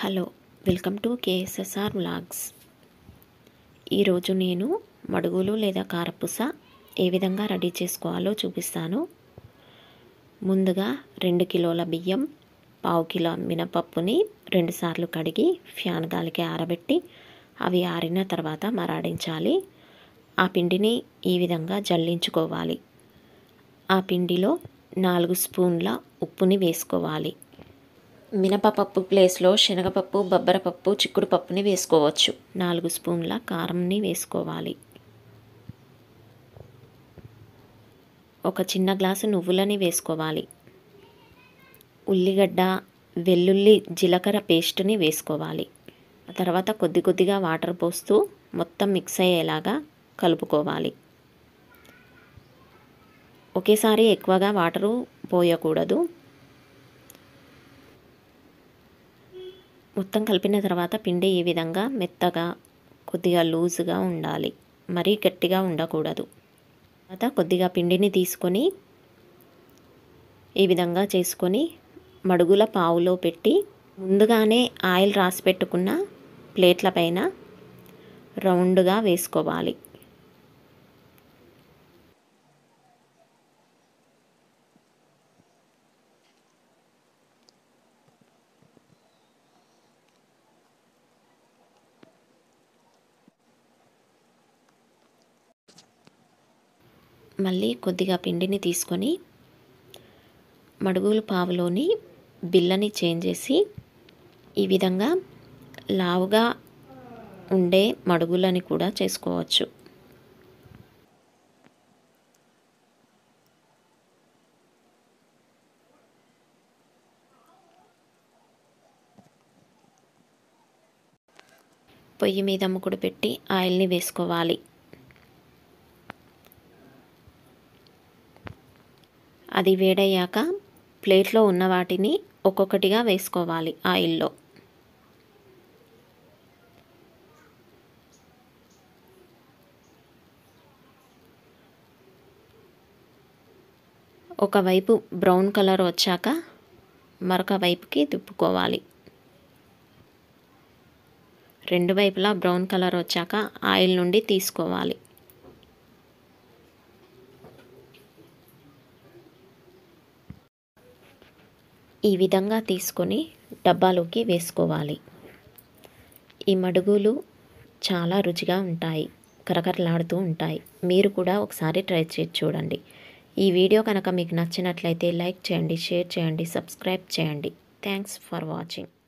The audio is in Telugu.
hello welcome to K S S R vlogs ఈరోజు నేను మడుగులు లేదా కారపూస ఏ విధంగా రెడీ చేసుకోవాలో చూపిస్తాను ముందుగా రెండు కిలోల బియ్యం పావు కిలో మినపప్పుని రెండుసార్లు కడిగి ఫ్యాన్ గాలికి ఆరబెట్టి అవి ఆరిన తర్వాత మరాడించాలి ఆ పిండిని ఈ విధంగా జల్లించుకోవాలి ఆ పిండిలో నాలుగు స్పూన్ల ఉప్పుని వేసుకోవాలి మినపపప్పు ప్లేస్లో శనగపప్పు బొబ్బరపప్పు చిక్కుడు పప్పుని వేసుకోవచ్చు నాలుగు స్పూన్ల కారంని వేసుకోవాలి ఒక చిన్న గ్లాసు నువ్వులని వేసుకోవాలి ఉల్లిగడ్డ వెల్లుల్లి జీలకర్ర పేస్ట్ని వేసుకోవాలి ఆ తర్వాత కొద్ది కొద్దిగా వాటర్ పోస్తూ మొత్తం మిక్స్ అయ్యేలాగా కలుపుకోవాలి ఒకేసారి ఎక్కువగా వాటరు పోయకూడదు మొత్తం కలిపిన తర్వాత పిండి ఈ విధంగా మెత్తగా కొద్దిగా లూజుగా ఉండాలి మరీ గట్టిగా ఉండకూడదు తర్వాత కొద్దిగా పిండిని తీసుకొని ఈ విధంగా చేసుకొని మడుగుల పావులో పెట్టి ముందుగానే ఆయిల్ రాసి పెట్టుకున్న ప్లేట్ల పైన రౌండ్గా వేసుకోవాలి మళ్ళీ కొద్దిగా పిండిని తీసుకొని మడుగుల పావులోని బిల్లని చేంజ్ చేసి ఈ విధంగా లావుగా ఉండే మడుగులని కూడా చేసుకోవచ్చు పొయ్యి మీద ముకుడు పెట్టి ఆయిల్ని వేసుకోవాలి అది వేడయ్యాక ప్లేట్లో ఉన్న వాటిని ఒక్కొక్కటిగా వేసుకోవాలి ఆయిల్లో ఒకవైపు బ్రౌన్ కలర్ వచ్చాక మరొక వైపుకి తిప్పుకోవాలి రెండు వైపులా బ్రౌన్ కలర్ వచ్చాక ఆయిల్ నుండి తీసుకోవాలి ఈ విధంగా తీసుకొని డబ్బాలోకి వేసుకోవాలి ఈ మడుగులు చాలా రుచిగా ఉంటాయి కరకరలాడుతూ ఉంటాయి మీరు కూడా ఒకసారి ట్రై చేసి చూడండి ఈ వీడియో కనుక మీకు నచ్చినట్లయితే లైక్ చేయండి షేర్ చేయండి సబ్స్క్రైబ్ చేయండి థ్యాంక్స్ ఫర్ వాచింగ్